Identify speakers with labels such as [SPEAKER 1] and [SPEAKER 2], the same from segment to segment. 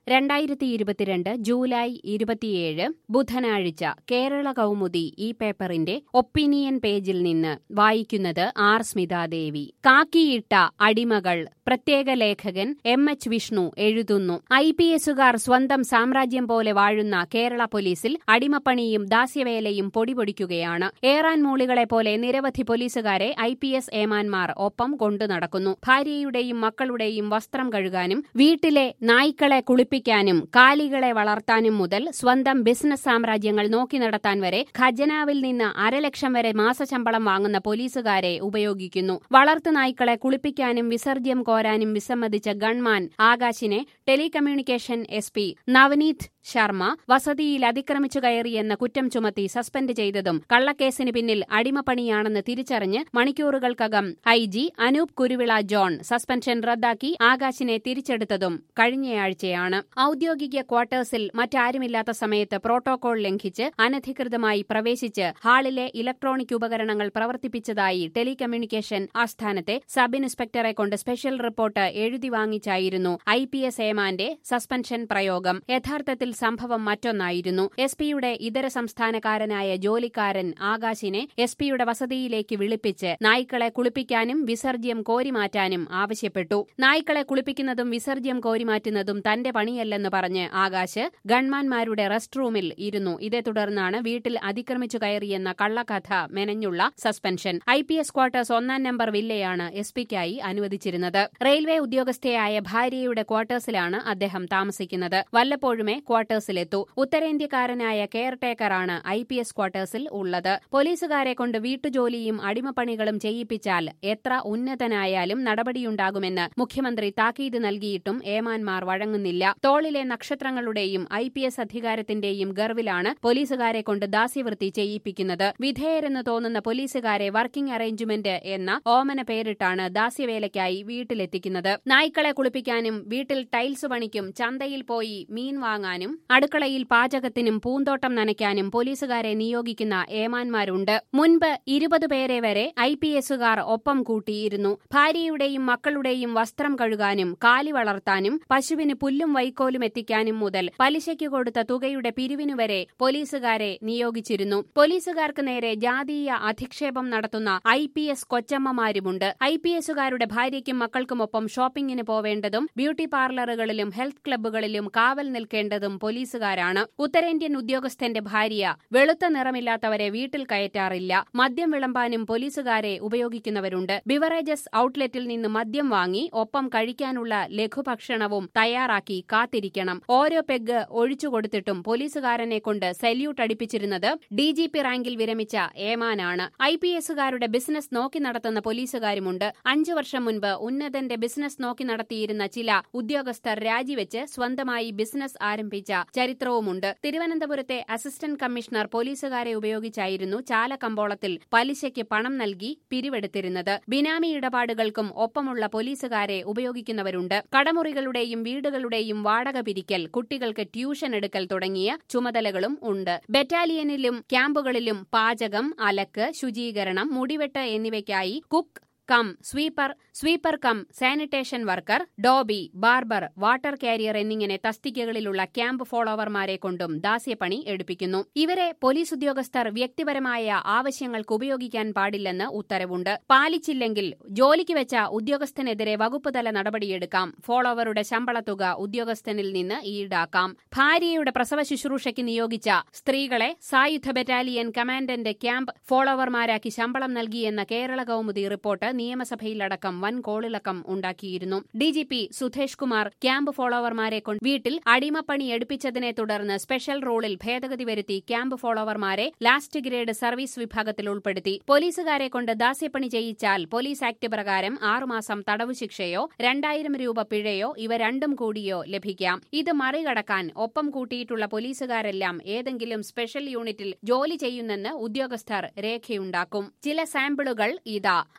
[SPEAKER 1] രണ്ടായിരത്തി ഇരുപത്തിരണ്ട് ജൂലൈ ഇരുപത്തിയേഴ് ബുധനാഴ്ച കേരള കൗമുദി ഈ പേപ്പറിന്റെ ഒപ്പീനിയൻ പേജിൽ നിന്ന് വായിക്കുന്നത് ആർ സ്മിതാദേവി കാക്കിയിട്ട അടിമകൾ പ്രത്യേക ലേഖകൻ എം എച്ച് വിഷ്ണു എഴുതുന്നു ഐ പി എസുകാർ സ്വന്തം സാമ്രാജ്യം പോലെ വാഴുന്ന കേരള പോലീസിൽ അടിമപ്പണിയും ദാസ്യവേലയും പൊടിപൊടിക്കുകയാണ് ഏറാൻ മൂളികളെ പോലെ നിരവധി പോലീസുകാരെ ഐ പി എസ് ഏമാന്മാർ ഒപ്പം കൊണ്ടു നടക്കുന്നു ഭാര്യയുടെയും മക്കളുടെയും വസ്ത്രം കഴുകാനും വീട്ടിലെ നായ്ക്കളെ കുളിപ്പിക്കാനും കാലികളെ വളർത്താനും മുതൽ സ്വന്തം ബിസിനസ് സാമ്രാജ്യങ്ങൾ നോക്കി നടത്താൻ വരെ ഖജനാവിൽ നിന്ന് അരലക്ഷം വരെ മാസശമ്പളം വാങ്ങുന്ന പോലീസുകാരെ ഉപയോഗിക്കുന്നു വളർത്തു നായ്ക്കളെ കുളിപ്പിക്കാനും വിസർജ്യം കോരാനും വിസമ്മതിച്ച ഗൺമാൻ ആകാശിനെ telecommunication S P Navneet Sharma വസതിയിൽ അതിക്രമിച്ചു കയറിയെന്ന കുറ്റം ചുമത്തി സസ്പെൻഡ് ചെയ്തതും കള്ളക്കേസിന് പിന്നിൽ അടിമപ്പണിയാണെന്ന് തിരിച്ചറിഞ്ഞ് മണിക്കൂറുകൾക്കകം I G Anoop Kuruvila John suspension റദ്ദാക്കി ആകാശിനെ തിരിച്ചെടുത്തതും കഴിഞ്ഞയാഴ്ചയാണ് ഔദ്യോഗിക ക്വാർട്ടേഴ്സിൽ മറ്റാരുമില്ലാത്ത സമയത്ത് പ്രോട്ടോകോൾ ലംഘിച്ച് അനധികൃതമായി പ്രവേശിച്ച് ഹാളിലെ ഇലക്ട്രോണിക് ഉപകരണങ്ങൾ പ്രവർത്തിപ്പിച്ചതായി ടെലികമ്മ്യൂണിക്കേഷൻ ആസ്ഥാനത്തെ സബ് ഇൻസ്പെക്ടറെ കൊണ്ട് സ്പെഷ്യൽ റിപ്പോർട്ട് എഴുതി വാങ്ങിച്ചായിരുന്നു ഐ പി എസ് ഏമാന്റെ സസ്പെൻഷൻ പ്രയോഗം യഥാർത്ഥത്തിൽ സംഭവം മറ്റൊന്നായിരുന്നു എസ് പിയുടെ ഇതര സംസ്ഥാനക്കാരനായ ജോലിക്കാരൻ ആകാശിനെ എസ് പിയുടെ വസതിയിലേക്ക് വിളിപ്പിച്ച് നായ്ക്കളെ കുളിപ്പിക്കാനും വിസർജ്യം കോരിമാറ്റാനും ആവശ്യപ്പെട്ടു നായ്ക്കളെ കുളിപ്പിക്കുന്നതും വിസർജ്യം കോരിമാറ്റുന്നതും തന്റെ പണിയല്ലെന്ന് പറഞ്ഞ് ആകാശ് ഗൺമാൻമാരുടെ റെസ്റ്റ് റൂമിൽ ഇരുന്നു ഇതേ തുടർന്നാണ് വീട്ടിൽ അതിക്രമിച്ചു കയറിയെന്ന കള്ളക്കഥ മെനഞ്ഞുള്ള suspension I P S quarters ഒന്നാം നമ്പർ വില്ലയാണ് എസ് പിക്കായി അനുവദിച്ചിരുന്നത് റെയിൽവേ ഉദ്യോഗസ്ഥയായ ഭാര്യയുടെ ക്വാർട്ടേഴ്സിലാണ് അദ്ദേഹം താമസിക്കുന്നത് വല്ലപ്പോഴുമേ ക്വാർട്ടേഴ്സിലെത്തൂ ഉത്തരേന്ത്യക്കാരനായ കെയർ ടേക്കറാണ് ഐ പി എസ് ക്വാർട്ടേഴ്സിൽ ഉള്ളത് പോലീസുകാരെ കൊണ്ട് വീട്ടുജോലിയും അടിമപ്പണികളും ചെയ്യിപ്പിച്ചാൽ എത്ര ഉന്നതനായാലും നടപടിയുണ്ടാകുമെന്ന് മുഖ്യമന്ത്രി താക്കീത് നൽകിയിട്ടും ഏമാന്മാർ വഴങ്ങുന്നില്ല തോളിലെ നക്ഷത്രങ്ങളുടെയും ഐ പി എസ് അധികാരത്തിന്റെയും ഗർവിലാണ് പോലീസുകാരെ കൊണ്ട് ദാസ്യവൃത്തി ചെയ്യിപ്പിക്കുന്നത് വിധേയരെന്ന് തോന്നുന്ന പോലീസുകാരെ വർക്കിംഗ് അറേഞ്ച്മെന്റ് എന്ന ഓമന പേരിട്ടാണ് ദാസ്യവേലയ്ക്കായി വീട്ടിലെത്തിക്കുന്നത് നായ്ക്കളെ കുളിപ്പിക്കാനും വീട്ടിൽ ടൈൽസ് പണിക്കും ചന്തയിൽ പോയി മീൻ വാങ്ങാനും അടുക്കളയിൽ പാചകത്തിനും പൂന്തോട്ടം നനയ്ക്കാനും പോലീസുകാരെ നിയോഗിക്കുന്ന ഏമാന്മാരുണ്ട് മുൻപ് ഇരുപത് പേരെ വരെ ഐ പി എസുകാർ ഒപ്പം കൂട്ടിയിരുന്നു ഭാര്യയുടെയും മക്കളുടെയും വസ്ത്രം കഴുകാനും കാലി വളർത്താനും പശുവിന് പുല്ലും വൈക്കോലും എത്തിക്കാനും മുതൽ പലിശയ്ക്ക് കൊടുത്ത തുകയുടെ പിരിവിനു വരെ പോലീസുകാരെ നിയോഗിച്ചിരുന്നു പോലീസുകാർക്ക് നേരെ ജാതീയ അധിക്ഷേപം നടത്തുന്ന ഐ പി എസ് കൊച്ചമ്മമാരുമുണ്ട് ഐ പി എസുകാരുടെ ഭാര്യയ്ക്കും മക്കൾക്കുമൊപ്പം ഷോപ്പിംഗിന് പോവേണ്ടതും ബ്യൂട്ടി പാർലറുകളിലും ഹെൽത്ത് ക്ലബ്ബുകളിലും കാവൽ നിൽക്കേണ്ടതും പോലീസുകാരാണ് ഉത്തരേന്ത്യൻ ഉദ്യോഗസ്ഥന്റെ ഭാര്യ വെളുത്ത നിറമില്ലാത്തവരെ വീട്ടിൽ കയറ്റാറില്ല മദ്യം വിളമ്പാനും പോലീസുകാരെ ഉപയോഗിക്കുന്നവരുണ്ട് ബിവറേജസ് ഔട്ട്ലെറ്റിൽ നിന്ന് മദ്യം വാങ്ങി ഒപ്പം കഴിക്കാനുള്ള ലഘുഭക്ഷണവും തയ്യാറാക്കി കാത്തിരിക്കണം ഓരോ പെഗ് ഒഴിച്ചു കൊടുത്തിട്ടും പോലീസുകാരനെ കൊണ്ട് സല്യൂട്ട് അടിപ്പിച്ചിരുന്നത് ഡി ജി പി റാങ്കിൽ വിരമിച്ച ഏമാനാണ് ഐ പി എസുകാരുടെ ബിസിനസ് നോക്കി നടത്തുന്ന പോലീസുകാരുമുണ്ട് അഞ്ചു വർഷം മുൻപ് ഉന്നതന്റെ ബിസിനസ് നോക്കി നടത്തിയിരുന്ന ചില ഉദ്യോഗസ്ഥർ രാജിവെച്ച് സ്വന്തമായി ബിസിനസ് ആരംഭിച്ച ചരിത്രവുമുണ്ട് തിരുവനന്തപുരത്തെ അസിസ്റ്റന്റ് കമ്മീഷണർ പോലീസുകാരെ ഉപയോഗിച്ചായിരുന്നു ചാലക്കമ്പോളത്തിൽ പലിശയ്ക്ക് പണം നൽകി പിരിവെടുത്തിരുന്നത് ബിനാമി ഇടപാടുകൾക്കും ഒപ്പമുള്ള പോലീസുകാരെ ഉപയോഗിക്കുന്നവരുണ്ട് കടമുറികളുടെയും വീടുകളുടെയും വാടക പിരിക്കൽ കുട്ടികൾക്ക് ട്യൂഷൻ എടുക്കൽ തുടങ്ങിയ ചുമതലകളും ഉണ്ട് ബറ്റാലിയനിലും ക്യാമ്പുകളിലും പാചകം അലക്ക് ശുചീകരണം മുടിവെട്ട് എന്നിവയ്ക്കായി cook cum sweeper sweeper cum sanitation worker dhobi barber water carrier എന്നിങ്ങനെ തസ്തികകളിലുള്ള ക്യാമ്പ് ഫോളോവർമാരെ കൊണ്ടും ദാസ്യപ്പണി എടുപ്പിക്കുന്നു ഇവരെ പോലീസ് ഉദ്യോഗസ്ഥർ വ്യക്തിപരമായ ആവശ്യങ്ങൾക്ക് ഉപയോഗിക്കാൻ പാടില്ലെന്ന് ഉത്തരവുണ്ട് പാലിച്ചില്ലെങ്കിൽ ജോലിക്ക് വെച്ച ഉദ്യോഗസ്ഥനെതിരെ വകുപ്പുതല നടപടിയെടുക്കാം ഫോളോവറുടെ ശമ്പളത്തുക ഉദ്യോഗസ്ഥനിൽ നിന്ന് ഈടാക്കാം ഭാര്യയുടെ പ്രസവ ശുശ്രൂഷയ്ക്ക് നിയോഗിച്ച സ്ത്രീകളെ സായുധ ബറ്റാലിയൻ കമാൻഡന്റ് ക്യാമ്പ് ഫോളോവർമാരാക്കി ശമ്പളം നൽകിയെന്ന കേരള കൗമുദി റിപ്പോർട്ട് നിയമസഭയിലടക്കം വൻ കോളിളക്കം ഉണ്ടാക്കിയിരുന്നു D G P Sudhesh Kumar camp ഫോളോവർമാരെ കൊണ്ട് വീട്ടിൽ അടിമപ്പണി എടുപ്പിച്ചതിനെ തുടർന്ന് സ്പെഷ്യൽ റൂളിൽ ഭേദഗതി വരുത്തി ക്യാമ്പ് ഫോളോവർമാരെ ലാസ്റ്റ് ഗ്രേഡ് സർവീസ് വിഭാഗത്തിൽ ഉൾപ്പെടുത്തി പോലീസുകാരെ കൊണ്ട് ദാസ്യപ്പണി ചെയ്യിച്ചാൽ പോലീസ് ആക്ട് പ്രകാരം ആറുമാസം തടവു ശിക്ഷയോ രണ്ടായിരം രൂപ പിഴയോ ഇവ രണ്ടും കൂടിയോ ലഭിക്കാം ഇത് മറികടക്കാൻ ഒപ്പം കൂട്ടിയിട്ടുള്ള പോലീസുകാരെല്ലാം ഏതെങ്കിലും സ്പെഷ്യൽ യൂണിറ്റിൽ ജോലി ചെയ്യുന്നെന്ന് ഉദ്യോഗസ്ഥർ രേഖയുണ്ടാക്കും ചില സാമ്പിളുകൾ ഇതാ ഐ പി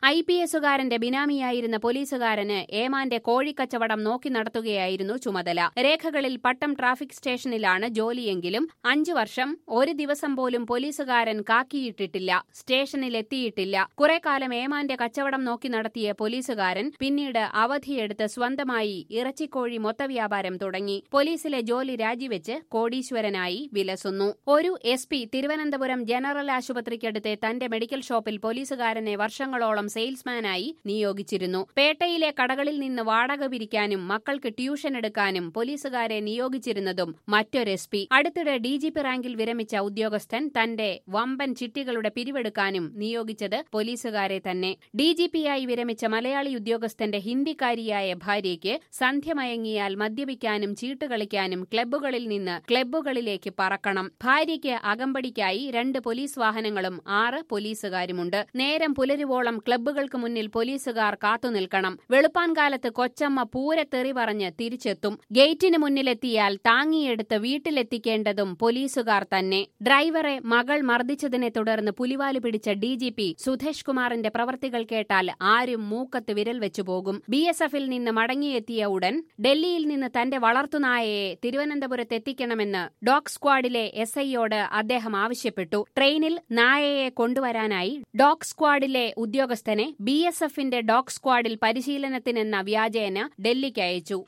[SPEAKER 1] എസുകാരന്റെ ബിനാമിയായിരുന്ന പോലീസുകാരന് ഏമാന്റെ കോഴിക്കച്ചവടം നോക്കി നടത്തുകയായിരുന്നു ചുമതല രേഖകളിൽ പട്ടം ട്രാഫിക് സ്റ്റേഷനിലാണ് ജോലിയെങ്കിലും അഞ്ചു വർഷം ഒരു ദിവസം പോലും പോലീസുകാരൻ കാക്കിയിട്ടിട്ടില്ല സ്റ്റേഷനിലെത്തിയിട്ടില്ല കുറെ കാലം ഏമാന്റെ കച്ചവടം നോക്കി നടത്തിയ പോലീസുകാരൻ പിന്നീട് അവധിയെടുത്ത് സ്വന്തമായി ഇറച്ചിക്കോഴി മൊത്തവ്യാപാരം തുടങ്ങി പോലീസിലെ ജോലി രാജിവെച്ച് കോടീശ്വരനായി വിലസുന്നു ഒരു എസ് പി തിരുവനന്തപുരം ജനറൽ ആശുപത്രിക്കടുത്തെ തന്റെ മെഡിക്കൽ ഷോപ്പിൽ പോലീസുകാരനെ വർഷങ്ങളോളം സെയിൽസ്മാനായി നിയോഗിച്ചിരുന്നു പേട്ടയിലെ കടകളിൽ നിന്ന് വാടക പിരിക്കാനും മക്കൾക്ക് ട്യൂഷൻ എടുക്കാനും പോലീസുകാരെ നിയോഗിച്ചിരുന്നതും മറ്റൊരു എസ് പി അടുത്തിടെ ഡി ജി പി റാങ്കിൽ വിരമിച്ച ഉദ്യോഗസ്ഥൻ തന്റെ വമ്പൻ ചിട്ടികളുടെ പിരിവെടുക്കാനും നിയോഗിച്ചത് പോലീസുകാരെ തന്നെ ഡി ജി പിയായി വിരമിച്ച മലയാളി ഉദ്യോഗസ്ഥന്റെ ഹിന്ദിക്കാരിയായ ഭാര്യയ്ക്ക് സന്ധ്യമയങ്ങിയാൽ മദ്യപിക്കാനും ചീട്ടുകളിക്കാനും ക്ലബ്ബുകളിൽ നിന്ന് ക്ലബ്ബുകളിലേക്ക് പറക്കണം ഭാര്യയ്ക്ക് അകമ്പടിക്കായി രണ്ട് പോലീസ് വാഹനങ്ങളും ആറ് പോലീസുകാരുമുണ്ട് നേരം പുലരുവോളം ക്ലബ്ബുകൾക്ക് മുന്നിൽ പോലീസുകാർ കാത്തുനിൽക്കണം വെളുപ്പാൻകാലത്ത് കൊച്ചമ്മ പൂരത്തെറി പറഞ്ഞ് തിരിച്ചെത്തും ഗേറ്റിന് മുന്നിലെത്തിയാൽ താങ്ങിയെടുത്ത് വീട്ടിലെത്തിക്കേണ്ടതും പോലീസുകാർ തന്നെ ഡ്രൈവറെ മകൾ മർദ്ദിച്ചതിനെ തുടർന്ന് പുലിവാല് പിടിച്ച ഡി ജി പി സുധേഷ് കുമാറിന്റെ പ്രവർത്തികൾ കേട്ടാൽ ആരും മൂക്കത്ത് വിരൽ വെച്ചു പോകും ബി എസ് എഫിൽ നിന്ന് മടങ്ങിയെത്തിയ ഉടൻ ഡൽഹിയിൽ നിന്ന് തന്റെ വളർത്തുനായയെ തിരുവനന്തപുരത്ത് എത്തിക്കണമെന്ന് ഡോഗ് സ്ക്വാഡിലെ എസ് ഐയോട് അദ്ദേഹം ആവശ്യപ്പെട്ടു ട്രെയിനിൽ നായയെ കൊണ്ടുവരാനായി ഡോഗ് സ്ക്വാഡിലെ ഉദ്യോഗസ്ഥനെ ബി എസ് എഫിന്റെ ഡോഗ് സ്ക്വാഡിൽ പരിശീലനത്തിനെന്ന വ്യാജേന ഡൽഹിക്ക് അയച്ചു